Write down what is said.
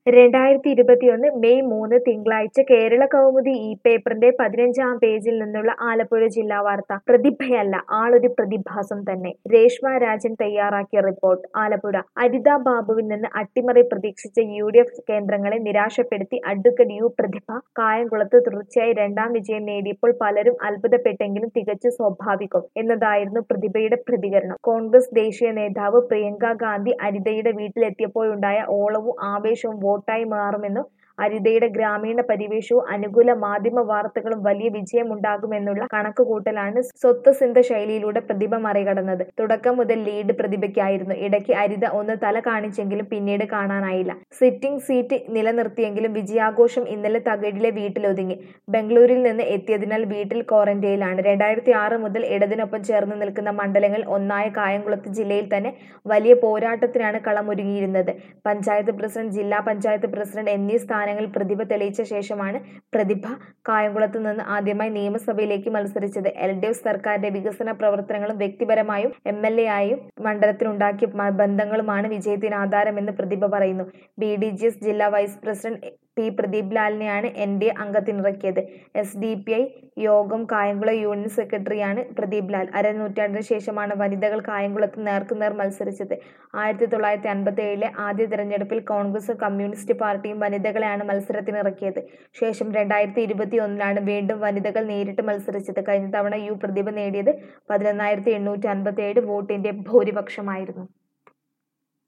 രണ്ടായിരത്തി ഇരുപത്തിയൊന്ന് മെയ് മൂന്ന് തിങ്കളാഴ്ച കേരള കൗമുദി ഈ പേപ്പറിന്റെ പതിനഞ്ചാം പേജിൽ നിന്നുള്ള ആലപ്പുഴ ജില്ലാ വാർത്ത പ്രതിഭയല്ല ആളൊരു പ്രതിഭാസം തന്നെ രേഷ്മ രാജൻ തയ്യാറാക്കിയ റിപ്പോർട്ട് ആലപ്പുഴ അരിത ബാബുവിൽ നിന്ന് അട്ടിമറി പ്രതീക്ഷിച്ച യു ഡി എഫ് കേന്ദ്രങ്ങളെ നിരാശപ്പെടുത്തി അഡ്വക്കറ്റ് യു പ്രതിഭ കായംകുളത്ത് തുടർച്ചയായി രണ്ടാം വിജയം നേടിയപ്പോൾ പലരും അത്ഭുതപ്പെട്ടെങ്കിലും തികച്ചും സ്വാഭാവികം എന്നതായിരുന്നു പ്രതിഭയുടെ പ്രതികരണം കോൺഗ്രസ് ദേശീയ നേതാവ് പ്രിയങ്ക ഗാന്ധി അരിതയുടെ വീട്ടിലെത്തിയപ്പോഴുണ്ടായ ഓളവും ആവേശവും വോട്ടായി മാറുമെന്നും അരിതയുടെ ഗ്രാമീണ പരിവേഷവും അനുകൂല മാധ്യമ വാർത്തകളും വലിയ വിജയമുണ്ടാകുമെന്നുള്ള കണക്കുകൂട്ടലാണ് സ്വത്വസിന്ധ ശൈലിയിലൂടെ പ്രതിഭ മറികടന്നത് തുടക്കം മുതൽ ലീഡ് പ്രതിഭയ്ക്കായിരുന്നു ഇടയ്ക്ക് അരിത ഒന്ന് തല കാണിച്ചെങ്കിലും പിന്നീട് കാണാനായില്ല സിറ്റിംഗ് സീറ്റ് നിലനിർത്തിയെങ്കിലും വിജയാഘോഷം ഇന്നലെ തകഴിലെ വീട്ടിലൊതുങ്ങി ബംഗളൂരിൽ നിന്ന് എത്തിയതിനാൽ വീട്ടിൽ ക്വാറന്റൈനിലാണ് രണ്ടായിരത്തി ആറ് മുതൽ ഇടതിനൊപ്പം ചേർന്ന് നിൽക്കുന്ന മണ്ഡലങ്ങൾ ഒന്നായ കായംകുളത്ത് ജില്ലയിൽ തന്നെ വലിയ പോരാട്ടത്തിനാണ് കളമൊരുങ്ങിയിരുന്നത് പഞ്ചായത്ത് പ്രസിഡന്റ് ജില്ലാ പഞ്ചായത്ത് പ്രസിഡന്റ് എന്നീ സ്ഥാനങ്ങളിൽ പ്രതിഭ തെളിയിച്ച ശേഷമാണ് പ്രതിഭ കായംകുളത്ത് നിന്ന് ആദ്യമായി നിയമസഭയിലേക്ക് മത്സരിച്ചത് എൽ ഡി എഫ് സർക്കാരിന്റെ വികസന പ്രവർത്തനങ്ങളും വ്യക്തിപരമായും എം എൽ എ ആയും മണ്ഡലത്തിലുണ്ടാക്കിയ മ- ബന്ധങ്ങളുമാണ് വിജയത്തിന് ആധാരമെന്ന് പ്രതിഭ പറയുന്നു ബി ഡി ജി എസ് ജില്ലാ വൈസ് പ്രസിഡന്റ് പി പ്രദീപ് ലാലിനെയാണ് എൻ ഡി എ അംഗത്തിനിറക്കിയത് എസ് ഡി പി ഐ യോഗം കായംകുളം യൂണിയൻ സെക്രട്ടറിയാണ് പ്രദീപ് ലാൽ അരനൂറ്റാണ്ടിന് ശേഷമാണ് വനിതകൾ കായംകുളത്ത് നേർക്കുനേർ മത്സരിച്ചത് ആയിരത്തി തൊള്ളായിരത്തി അൻപത്തി ഏഴിലെ ആദ്യ തെരഞ്ഞെടുപ്പിൽ കോൺഗ്രസും കമ്മ്യൂണിസ്റ്റ് പാർട്ടിയും വനിതകളെയാണ് മത്സരത്തിനിറക്കിയത് ശേഷം രണ്ടായിരത്തി ഇരുപത്തി ഒന്നിലാണ് വീണ്ടും വനിതകൾ നേരിട്ട് മത്സരിച്ചത് കഴിഞ്ഞ തവണ യു പ്രതിഭ നേടിയത് പതിനൊന്നായിരത്തി എണ്ണൂറ്റി അൻപത്തി ഏഴ് വോട്ടിന്റെ ഭൂരിപക്ഷമായിരുന്നു